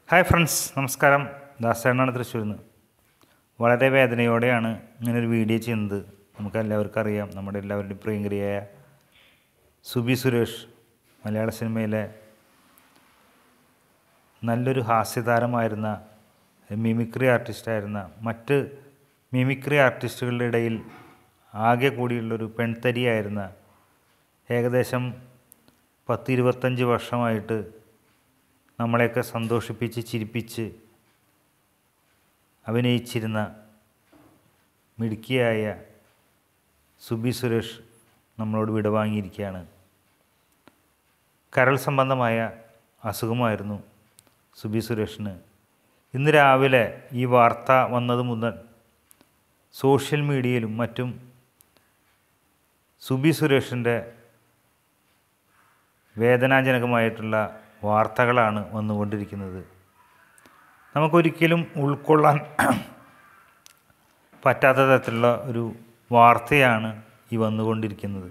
hi friends നമസ്കാരം ദാസേണ്ണാണ് തൃശ്ശൂരിൽ നിന്ന് വളരെ വേദനയോടെയാണ് ഇങ്ങനൊരു വീഡിയോ ചെയ്യുന്നത് നമുക്ക് എല്ലാവർക്കും അറിയാം നമ്മുടെ എല്ലാവരുടെയും പ്രിയങ്കരിയായ സുബി സുരേഷ് മലയാള സിനിമയിലെ നല്ലൊരു ഹാസ്യതാരമായിരുന്ന മിമിക്രി ആർട്ടിസ്റ്റായിരുന്ന മറ്റ് മിമിക്രി ആർട്ടിസ്റ്റുകളുടെ ഇടയിൽ ആകെ കൂടിയുള്ളൊരു പെൺതരിയായിരുന്ന ഏകദേശം പത്ത് ഇരുപത്തഞ്ച് വർഷമായിട്ട് നമ്മളെയൊക്കെ സന്തോഷിപ്പിച്ച് ചിരിപ്പിച്ച് അഭിനയിച്ചിരുന്ന മിടുക്കിയായ സുബി സുരേഷ് നമ്മളോട് വിടവാങ്ങിയിരിക്കുകയാണ് കരൾ സംബന്ധമായ അസുഖമായിരുന്നു സുബി സുരേഷിന് ഇന്ന് രാവിലെ ഈ വാർത്ത വന്നത് മുതൽ സോഷ്യൽ മീഡിയയിലും മറ്റും സുബി സുരേഷിൻ്റെ വേദനാജനകമായിട്ടുള്ള വാർത്തകളാണ് വന്നുകൊണ്ടിരിക്കുന്നത് നമുക്കൊരിക്കലും ഉൾക്കൊള്ളാൻ പറ്റാത്ത തരത്തിലുള്ള ഒരു വാർത്തയാണ് ഈ വന്നുകൊണ്ടിരിക്കുന്നത്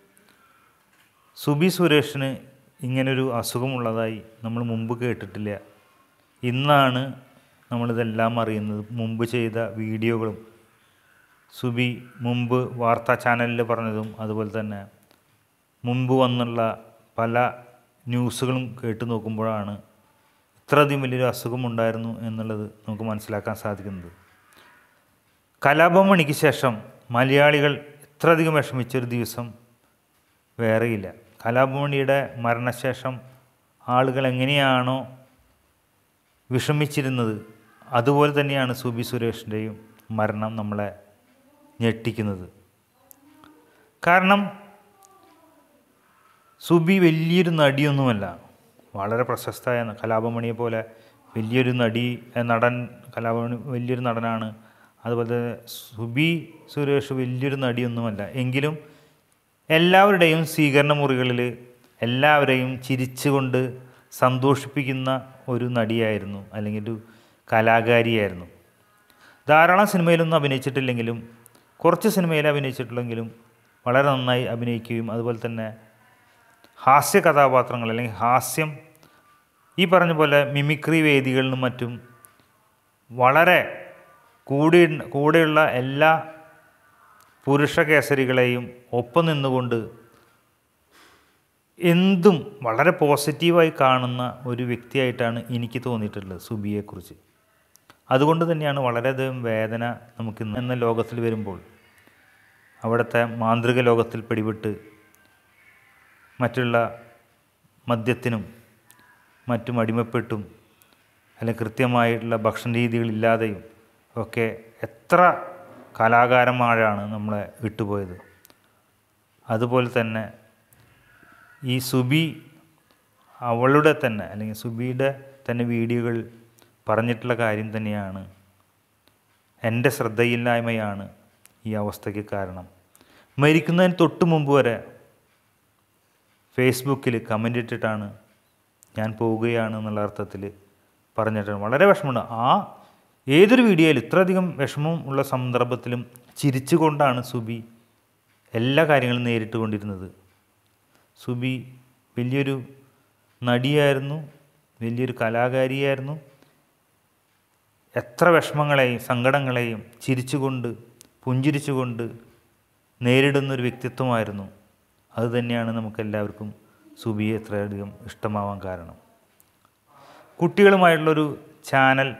സുബി സുരേഷിന് ഇങ്ങനൊരു അസുഖമുള്ളതായി നമ്മൾ മുമ്പ് കേട്ടിട്ടില്ല ഇന്നാണ് നമ്മളിതെല്ലാം അറിയുന്നത് മുമ്പ് ചെയ്ത വീഡിയോകളും സുബി മുമ്പ് വാർത്താ ചാനലിൽ പറഞ്ഞതും അതുപോലെ തന്നെ മുമ്പ് വന്നുള്ള പല ന്യൂസുകളും കേട്ട് നോക്കുമ്പോഴാണ് ഇത്രയധികം വലിയൊരു അസുഖമുണ്ടായിരുന്നു എന്നുള്ളത് നമുക്ക് മനസ്സിലാക്കാൻ സാധിക്കുന്നത് കലാപമണിക്ക് ശേഷം മലയാളികൾ ഇത്രയധികം വിഷമിച്ചൊരു ദിവസം വേറെയില്ല കലാപമണിയുടെ മരണശേഷം ആളുകൾ എങ്ങനെയാണോ വിഷമിച്ചിരുന്നത് അതുപോലെ തന്നെയാണ് സുബി സുരേഷിൻ്റെയും മരണം നമ്മളെ ഞെട്ടിക്കുന്നത് കാരണം സുബി വലിയൊരു നടിയൊന്നുമല്ല വളരെ പ്രശസ്തമായ കലാപമണിയെ പോലെ വലിയൊരു നടി നടൻ കലാപമണി വലിയൊരു നടനാണ് അതുപോലെ തന്നെ സുബി സുരേഷ് വലിയൊരു നടിയൊന്നുമല്ല എങ്കിലും എല്ലാവരുടെയും സ്വീകരണ മുറികളിൽ എല്ലാവരെയും ചിരിച്ചുകൊണ്ട് സന്തോഷിപ്പിക്കുന്ന ഒരു നടിയായിരുന്നു അല്ലെങ്കിൽ ഒരു കലാകാരിയായിരുന്നു ധാരാളം സിനിമയിലൊന്നും അഭിനയിച്ചിട്ടില്ലെങ്കിലും കുറച്ച് സിനിമയിൽ അഭിനയിച്ചിട്ടുള്ളെങ്കിലും വളരെ നന്നായി അഭിനയിക്കുകയും അതുപോലെ തന്നെ ഹാസ്യ കഥാപാത്രങ്ങൾ അല്ലെങ്കിൽ ഹാസ്യം ഈ പറഞ്ഞ പോലെ മിമിക്രി വേദികളിലും മറ്റും വളരെ കൂടി കൂടെയുള്ള എല്ലാ പുരുഷ കേസരികളെയും ഒപ്പം നിന്നുകൊണ്ട് എന്തും വളരെ പോസിറ്റീവായി കാണുന്ന ഒരു വ്യക്തിയായിട്ടാണ് എനിക്ക് തോന്നിയിട്ടുള്ളത് സുബിയെക്കുറിച്ച് അതുകൊണ്ട് തന്നെയാണ് വളരെയധികം വേദന നമുക്ക് ഇന്ന് എന്ന ലോകത്തിൽ വരുമ്പോൾ അവിടുത്തെ മാന്ത്രിക ലോകത്തിൽ പിടിപെട്ട് മറ്റുള്ള മദ്യത്തിനും മറ്റും അടിമപ്പെട്ടും അല്ലെങ്കിൽ കൃത്യമായിട്ടുള്ള ഭക്ഷണ രീതികളില്ലാതെയും ഒക്കെ എത്ര കലാകാരന്മാരാണ് നമ്മളെ വിട്ടുപോയത് അതുപോലെ തന്നെ ഈ സുബി അവളുടെ തന്നെ അല്ലെങ്കിൽ സുബിയുടെ തന്നെ വീഡിയോകൾ പറഞ്ഞിട്ടുള്ള കാര്യം തന്നെയാണ് എൻ്റെ ശ്രദ്ധയില്ലായ്മയാണ് ഈ അവസ്ഥയ്ക്ക് കാരണം മരിക്കുന്നതിന് തൊട്ട് മുമ്പ് വരെ ഫേസ്ബുക്കിൽ കമൻ്റ് ഇട്ടിട്ടാണ് ഞാൻ പോവുകയാണ് എന്നുള്ള അർത്ഥത്തിൽ പറഞ്ഞിട്ടാണ് വളരെ വിഷമമുണ്ട് ആ ഏതൊരു വീഡിയോയിലും ഇത്രയധികം വിഷമം ഉള്ള സന്ദർഭത്തിലും ചിരിച്ചുകൊണ്ടാണ് സുബി എല്ലാ കാര്യങ്ങളും നേരിട്ട് കൊണ്ടിരുന്നത് സുബി വലിയൊരു നടിയായിരുന്നു വലിയൊരു കലാകാരിയായിരുന്നു എത്ര വിഷമങ്ങളെയും സങ്കടങ്ങളെയും ചിരിച്ചുകൊണ്ട് പുഞ്ചിരിച്ചുകൊണ്ട് നേരിടുന്നൊരു വ്യക്തിത്വമായിരുന്നു അതുതന്നെയാണ് നമുക്കെല്ലാവർക്കും സുബിയെ എത്രയധികം ഇഷ്ടമാവാൻ കാരണം കുട്ടികളുമായിട്ടുള്ളൊരു ചാനൽ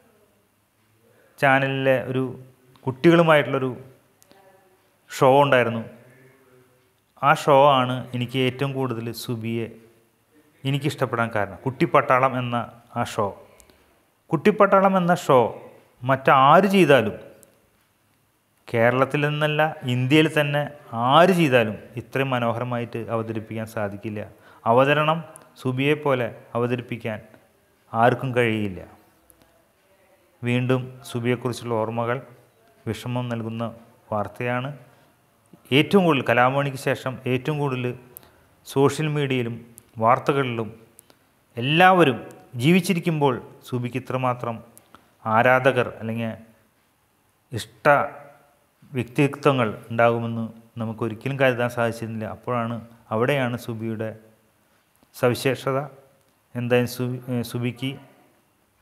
ചാനലിലെ ഒരു കുട്ടികളുമായിട്ടുള്ളൊരു ഷോ ഉണ്ടായിരുന്നു ആ ഷോ ആണ് എനിക്ക് ഏറ്റവും കൂടുതൽ സുബിയെ എനിക്കിഷ്ടപ്പെടാൻ കാരണം കുട്ടിപ്പട്ടാളം എന്ന ആ ഷോ കുട്ടിപ്പട്ടാളം എന്ന ഷോ മറ്റാര് ചെയ്താലും കേരളത്തിൽ നിന്നല്ല ഇന്ത്യയിൽ തന്നെ ആര് ചെയ്താലും ഇത്രയും മനോഹരമായിട്ട് അവതരിപ്പിക്കാൻ സാധിക്കില്ല അവതരണം സുബിയെ പോലെ അവതരിപ്പിക്കാൻ ആർക്കും കഴിയില്ല വീണ്ടും സുബിയെക്കുറിച്ചുള്ള ഓർമ്മകൾ വിഷമം നൽകുന്ന വാർത്തയാണ് ഏറ്റവും കൂടുതൽ കലാമണിക്ക് ശേഷം ഏറ്റവും കൂടുതൽ സോഷ്യൽ മീഡിയയിലും വാർത്തകളിലും എല്ലാവരും ജീവിച്ചിരിക്കുമ്പോൾ സുബിക്ക് ഇത്രമാത്രം ആരാധകർ അല്ലെങ്കിൽ ഇഷ്ട വ്യക്തിത്വങ്ങൾ ഉണ്ടാകുമെന്ന് നമുക്കൊരിക്കലും കരുതാൻ സാധിച്ചിരുന്നില്ല അപ്പോഴാണ് അവിടെയാണ് സുബിയുടെ സവിശേഷത എന്തായാലും സുബി സുബിക്ക്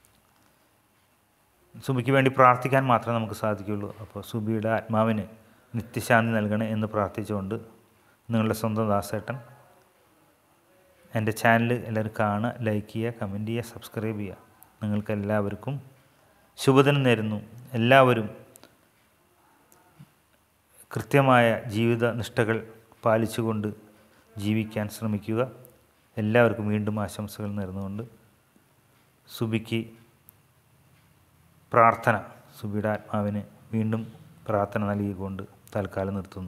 സുബിക്ക് വേണ്ടി പ്രാർത്ഥിക്കാൻ മാത്രമേ നമുക്ക് സാധിക്കുകയുള്ളൂ അപ്പോൾ സുബിയുടെ ആത്മാവിന് നിത്യശാന്തി നൽകണേ എന്ന് പ്രാർത്ഥിച്ചുകൊണ്ട് നിങ്ങളുടെ സ്വന്തം ദാസേട്ടൻ എൻ്റെ ചാനൽ എല്ലാവരും കാണുക ലൈക്ക് ചെയ്യുക കമൻറ്റ് ചെയ്യുക സബ്സ്ക്രൈബ് ചെയ്യുക നിങ്ങൾക്ക് എല്ലാവർക്കും ശുഭദിനം നേരുന്നു എല്ലാവരും കൃത്യമായ ജീവിത നിഷ്ഠകൾ പാലിച്ചുകൊണ്ട് ജീവിക്കാൻ ശ്രമിക്കുക എല്ലാവർക്കും വീണ്ടും ആശംസകൾ നേർന്നുകൊണ്ട് സുബിക്ക് പ്രാർത്ഥന സുബിയുടെ ആത്മാവിന് വീണ്ടും പ്രാർത്ഥന നൽകിക്കൊണ്ട് തൽക്കാലം നിർത്തുന്നു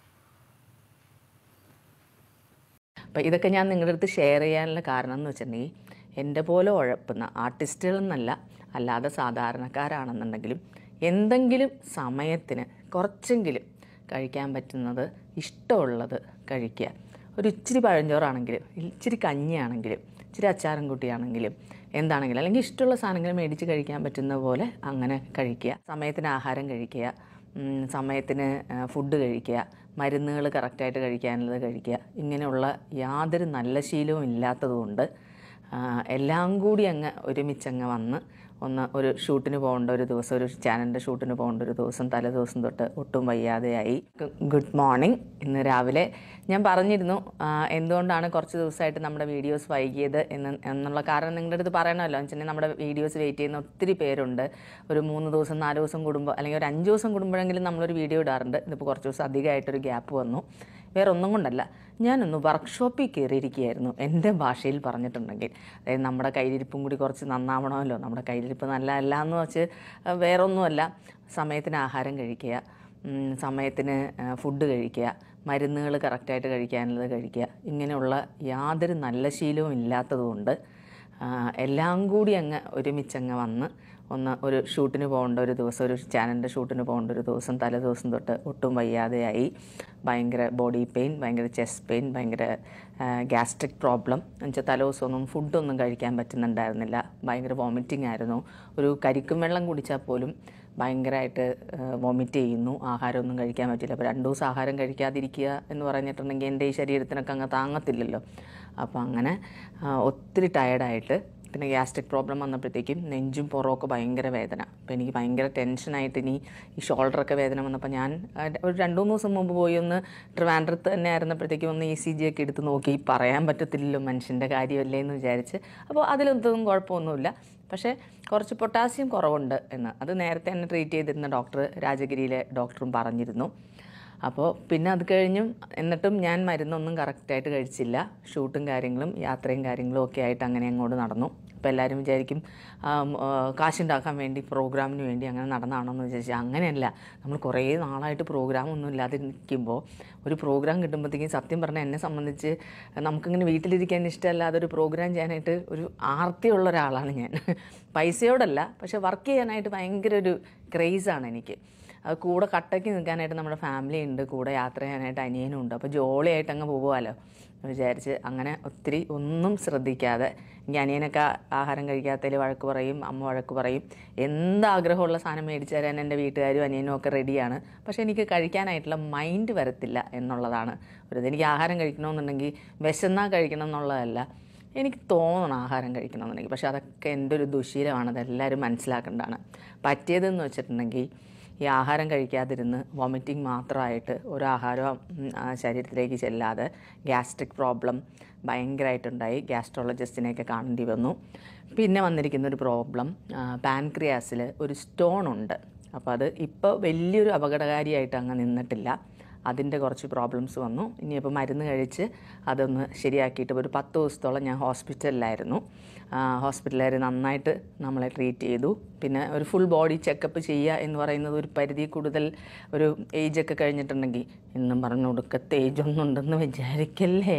അപ്പം ഇതൊക്കെ ഞാൻ നിങ്ങളുടെ അടുത്ത് ഷെയർ ചെയ്യാനുള്ള കാരണം എന്ന് വെച്ചിട്ടുണ്ടെങ്കിൽ എൻ്റെ പോലെ ഉഴപ്പുന്ന ആർട്ടിസ്റ്റുകളെന്നല്ല അല്ലാതെ സാധാരണക്കാരാണെന്നുണ്ടെങ്കിലും എന്തെങ്കിലും സമയത്തിന് കുറച്ചെങ്കിലും കഴിക്കാൻ പറ്റുന്നത് ഇഷ്ടമുള്ളത് കഴിക്കുക ഒരു ഇച്ചിരി പഴഞ്ചോറാണെങ്കിലും ഇച്ചിരി കഞ്ഞിയാണെങ്കിലും ഇച്ചിരി അച്ചാറും കുട്ടിയാണെങ്കിലും എന്താണെങ്കിലും അല്ലെങ്കിൽ ഇഷ്ടമുള്ള സാധനങ്ങൾ മേടിച്ച് കഴിക്കാൻ പറ്റുന്ന പോലെ അങ്ങനെ കഴിക്കുക സമയത്തിന് ആഹാരം കഴിക്കുക ഉം, സമയത്തിന് ഫുഡ് കഴിക്കുക മരുന്നുകൾ കറക്റ്റായിട്ട് കഴിക്കാനുള്ളത് കഴിക്കുക ഇങ്ങനെയുള്ള യാതൊരു നല്ല ശീലവും ഇല്ലാത്തതുകൊണ്ട് ആ, എല്ലാം കൂടി അങ്ങ് ഒരുമിച്ചങ്ങ് വന്ന് ഒന്ന് ഒരു ഷൂട്ടിന് പോകേണ്ട ഒരു ദിവസം ഒരു ചാനലിൻ്റെ ഷൂട്ടിന് പോകേണ്ട ഒരു ദിവസം തലേ ദിവസം തൊട്ട് ഒട്ടും വയ്യാതെയായി ഗുഡ് മോർണിംഗ് ഇന്ന് രാവിലെ ഞാൻ പറഞ്ഞിരുന്നു ആ, എന്തുകൊണ്ടാണ് കുറച്ച് ദിവസമായിട്ട് നമ്മുടെ വീഡിയോസ് വൈകിയത് എന്ന് എന്നുള്ള കാരണം നിങ്ങളുടെ അടുത്ത് പറയണമല്ലോ എന്ന് വെച്ചിട്ടുണ്ടെങ്കിൽ നമ്മുടെ വീഡിയോസ് വെയിറ്റ് ചെയ്യുന്ന ഒത്തിരി പേരുണ്ട് ഒരു മൂന്ന് ദിവസം നാല് ദിവസം കൂടുമ്പോൾ അല്ലെങ്കിൽ ഒരു അഞ്ച് ദിവസം കൂടുമ്പോഴെങ്കിലും നമ്മളൊരു വീഡിയോ ഇടാറുണ്ട് ഇതിപ്പോൾ കുറച്ച് ദിവസം അധികമായിട്ടൊരു ഗ്യാപ്പ് വന്നു വേറെ ഒന്നും കൊണ്ടല്ല ഞാനൊന്ന് വർക്ക്ഷോപ്പിൽ കയറിയിരിക്കുകയായിരുന്നു എൻ്റെ ഭാഷയിൽ പറഞ്ഞിട്ടുണ്ടെങ്കിൽ അതായത് നമ്മുടെ കയ്യിലിരിപ്പും കൂടി കുറച്ച് നന്നാവണമല്ലോ നമ്മുടെ കയ്യിലിരിപ്പ് നല്ല അല്ല എന്ന് വെച്ച് അഹ് വേറെ ഒന്നുമല്ല സമയത്തിന് ആഹാരം കഴിക്കുക ഉം, സമയത്തിന് ഫുഡ് കഴിക്കുക മരുന്നുകൾ കറക്റ്റായിട്ട് കഴിക്കാനുള്ളത് കഴിക്കുക ഇങ്ങനെയുള്ള യാതൊരു നല്ല ശീലവും ഇല്ലാത്തതുകൊണ്ട് ആ, എല്ലാം കൂടി അങ്ങ് ഒരുമിച്ചങ്ങ് വന്ന് ഒന്ന് ഒരു ഷൂട്ടിന് പോകേണ്ട ഒരു ദിവസം ഒരു ചാനലിൻ്റെ ഷൂട്ടിന് പോകേണ്ട ഒരു ദിവസം തലേ ദിവസം തൊട്ട് ഒട്ടും വയ്യാതെയായി ഭയങ്കര ബോഡി പെയിൻ ഭയങ്കര ചെസ്റ്റ് പെയിൻ ഭയങ്കര ഗ്യാസ്ട്രിക് പ്രോബ്ലം എന്നുവെച്ചാൽ തലേ ദിവസമൊന്നും ഫുഡൊന്നും കഴിക്കാൻ പറ്റുന്നുണ്ടായിരുന്നില്ല ഭയങ്കര വോമിറ്റിംഗ് ആയിരുന്നു ഒരു കരിക്കും വെള്ളം കുടിച്ചാൽ പോലും ഭയങ്കരമായിട്ട് വോമിറ്റ് ചെയ്യുന്നു ആഹാരമൊന്നും കഴിക്കാൻ പറ്റില്ല അപ്പോൾ രണ്ട് ദിവസം ആഹാരം കഴിക്കാതിരിക്കുക എന്ന് പറഞ്ഞിട്ടുണ്ടെങ്കിൽ എൻ്റെ ഈ ശരീരത്തിനൊക്കെ അങ്ങ് താങ്ങത്തില്ലല്ലോ അപ്പോൾ അങ്ങനെ ആ, ഒത്തിരി ടയർഡായിട്ട് പിന്നെ ഗ്യാസ്ട്രിക് പ്രോബ്ലം വന്നപ്പോഴത്തേക്കും നെഞ്ചും പുറമൊക്കെ ഭയങ്കര വേദന അപ്പോൾ എനിക്ക് ഭയങ്കര ടെൻഷനായിട്ട് ഇനി ഈ ഷോൾഡറൊക്കെ വേദന വന്നപ്പോൾ ഞാൻ ആ, ഒരു രണ്ട് മൂന്ന് ദിവസം മുമ്പ് പോയി ഒന്ന് ട്രിവാൻഡ്രത്ത് തന്നെ ആയിരുന്നപ്പോഴത്തേക്കും ഒന്ന് ഇ സി ജി ഒക്കെ എടുത്ത് നോക്കി പറയാൻ പറ്റത്തില്ലല്ലോ മനുഷ്യൻ്റെ കാര്യമല്ലേ എന്ന് വിചാരിച്ച് അപ്പോൾ അതിലൊന്നും കുഴപ്പമൊന്നുമില്ല പക്ഷേ കുറച്ച് പൊട്ടാസ്യം കുറവുണ്ട് എന്ന് അത് നേരത്തെ തന്നെ ട്രീറ്റ് ചെയ്തിരുന്ന ഡോക്ടർ രാജഗിരിയിലെ ഡോക്ടറും പറഞ്ഞിരുന്നു അപ്പോൾ പിന്നെ അത് കഴിഞ്ഞും എന്നിട്ടും ഞാൻ മരുന്നൊന്നും കറക്റ്റായിട്ട് കഴിച്ചില്ല ഷൂട്ടും കാര്യങ്ങളും യാത്രയും കാര്യങ്ങളും ഒക്കെ ആയിട്ട് അങ്ങനെ അങ്ങോട്ട് നടന്നു അപ്പോൾ എല്ലാവരും വിചാരിക്കും ആം, ആ, കാശുണ്ടാക്കാൻ വേണ്ടി പ്രോഗ്രാമിന് വേണ്ടി അങ്ങനെ നടന്നതാണെന്ന് വിചാരിച്ചാൽ അങ്ങനെയല്ല നമ്മൾ കുറേ നാളായിട്ട് പ്രോഗ്രാമൊന്നും ഇല്ലാതെ നിൽക്കുമ്പോൾ ഒരു പ്രോഗ്രാം കിട്ടുമ്പോഴത്തേക്കും സത്യം പറഞ്ഞാൽ എന്നെ സംബന്ധിച്ച് നമുക്കിങ്ങനെ വീട്ടിലിരിക്കാൻ ഇഷ്ടമല്ലാതെ ഒരു പ്രോഗ്രാം ചെയ്യാനായിട്ട് ഒരു ആർത്തിയുള്ള ഒരാളാണ് ഞാൻ പൈസയോടല്ല പക്ഷേ വർക്ക് ചെയ്യാനായിട്ട് ഭയങ്കര ഒരു ക്രേസാണ് എനിക്ക് അത് കൂടെ കട്ടയ്ക്ക് നിൽക്കാനായിട്ട് നമ്മുടെ ഫാമിലി ഉണ്ട് കൂടെ യാത്ര ചെയ്യാനായിട്ട് അനിയനും ഉണ്ട് അപ്പോൾ ജോളിയായിട്ട് അങ്ങ് പോകുമല്ലോ എന്ന് വിചാരിച്ച് അങ്ങനെ ഒത്തിരി ഒന്നും ശ്രദ്ധിക്കാതെ എനിക്ക് അനിയനൊക്കെ ആഹാരം കഴിക്കാത്തതിൽ വഴക്ക് പറയും അമ്മ വഴക്ക് പറയും എന്ത് ആഗ്രഹമുള്ള സാധനം മേടിച്ചു തരാൻ എൻ്റെ വീട്ടുകാരും അനിയനും ഒക്കെ റെഡിയാണ് പക്ഷേ എനിക്ക് കഴിക്കാനായിട്ടുള്ള മൈൻഡ് വരത്തില്ല എന്നുള്ളതാണ് ഒരു ഇത് എനിക്ക് ആഹാരം കഴിക്കണമെന്നുണ്ടെങ്കിൽ വിശന്നാൽ കഴിക്കണം എന്നുള്ളതല്ല എനിക്ക് തോന്നണം ആഹാരം കഴിക്കണമെന്നുണ്ടെങ്കിൽ പക്ഷെ അതൊക്കെ എൻ്റെ ഒരു ദുശീലമാണ് അതെല്ലാവരും മനസ്സിലാക്കേണ്ടതാണ് പറ്റിയതെന്ന് വെച്ചിട്ടുണ്ടെങ്കിൽ ഈ ആഹാരം കഴിക്കാതിരുന്ന് വോമിറ്റിംഗ് മാത്രമായിട്ട് ഒരു ആഹാരം ഉം, ആ ശരീരത്തിലേക്ക് ചെല്ലാതെ ഗ്യാസ്ട്രിക് പ്രോബ്ലം ഭയങ്കരമായിട്ടുണ്ടായി ഗ്യാസ്ട്രോളജിസ്റ്റിനെയൊക്കെ കാണേണ്ടി വന്നു പിന്നെ വന്നിരിക്കുന്ന ഒരു പ്രോബ്ലം പാൻക്രിയാസിൽ ഒരു സ്റ്റോൺ ഉണ്ട് അപ്പോൾ അത് ഇപ്പോൾ വലിയൊരു അപകടകാരിയായിട്ട് അങ്ങ് നിന്നിട്ടില്ല അതിൻ്റെ കുറച്ച് പ്രോബ്ലംസ് വന്നു ഇനിയിപ്പോൾ മരുന്ന് കഴിച്ച് അതൊന്ന് ശരിയാക്കിയിട്ട് ഒരു പത്ത് ദിവസത്തോളം ഞാൻ ഹോസ്പിറ്റലിലായിരുന്നു ഹോസ്പിറ്റലുകാർ നന്നായിട്ട് നമ്മളെ ട്രീറ്റ് ചെയ്തു പിന്നെ ഒരു ഫുൾ ബോഡി ചെക്കപ്പ് ചെയ്യുക എന്ന് പറയുന്നത് ഒരു പരിധി കൂടുതൽ ഒരു ഏജൊക്കെ കഴിഞ്ഞിട്ടുണ്ടെങ്കിൽ എന്നും പറഞ്ഞു ഒടുക്കത്തെ ഏജ് ഒന്നും ഉണ്ടെന്ന് വിചാരിക്കല്ലേ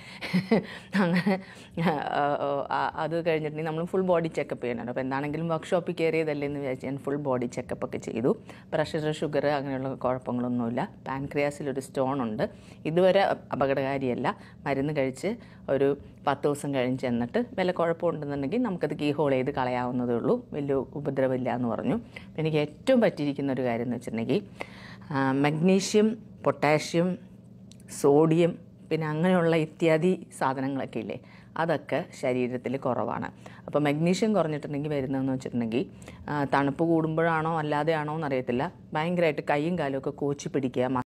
അങ്ങനെ ആ, ആ, അത് കഴിഞ്ഞിട്ടുണ്ടെങ്കിൽ നമ്മൾ ഫുൾ ബോഡി ചെക്കപ്പ് ചെയ്യണമല്ലോ അപ്പോൾ എന്താണെങ്കിലും വർക്ക്ഷോപ്പിൽ കയറിയതല്ലേ എന്ന് വിചാരിച്ച് ഞാൻ ഫുൾ ബോഡി ചെക്കപ്പ് ഒക്കെ ചെയ്തു പ്രഷർ ഷുഗർ അങ്ങനെയുള്ള കുഴപ്പങ്ങളൊന്നുമില്ല പാൻക്രിയാസിൽ ഒരു സ്റ്റോൺ ഉണ്ട് ഇതുവരെ അപകടകാരിയല്ല മരുന്ന് കഴിച്ച് ഒരു പത്ത് ദിവസം കഴിഞ്ഞ് ചെന്നിട്ട് വല്ല കുഴപ്പമുണ്ടെന്നുണ്ടെങ്കിൽ നമുക്കത് കീ ഹോൾ ചെയ്ത് കളയാവുന്നതേ ഉള്ളൂ വലിയ ഉപദ്രവമില്ല എന്ന് പറഞ്ഞു എനിക്ക് ഏറ്റവും പറ്റിയിരിക്കുന്ന ഒരു കാര്യം എന്ന് വെച്ചിട്ടുണ്ടെങ്കിൽ മഗ്നീഷ്യം പൊട്ടാഷ്യം സോഡിയം പിന്നെ അങ്ങനെയുള്ള ഇത്യാദി സാധനങ്ങളൊക്കെ ഇല്ലേ അതൊക്കെ ശരീരത്തിൽ കുറവാണ് അപ്പോൾ മഗ്നീഷ്യം കുറഞ്ഞിട്ടുണ്ടെങ്കിൽ വരുന്നതെന്ന് വെച്ചിട്ടുണ്ടെങ്കിൽ ആ, തണുപ്പ് കൂടുമ്പോഴാണോ അല്ലാതെയാണോ എന്നറിയത്തില്ല ഭയങ്കരമായിട്ട് കൈയും കാലും ഒക്കെ കോച്ചി പിടിക്കുക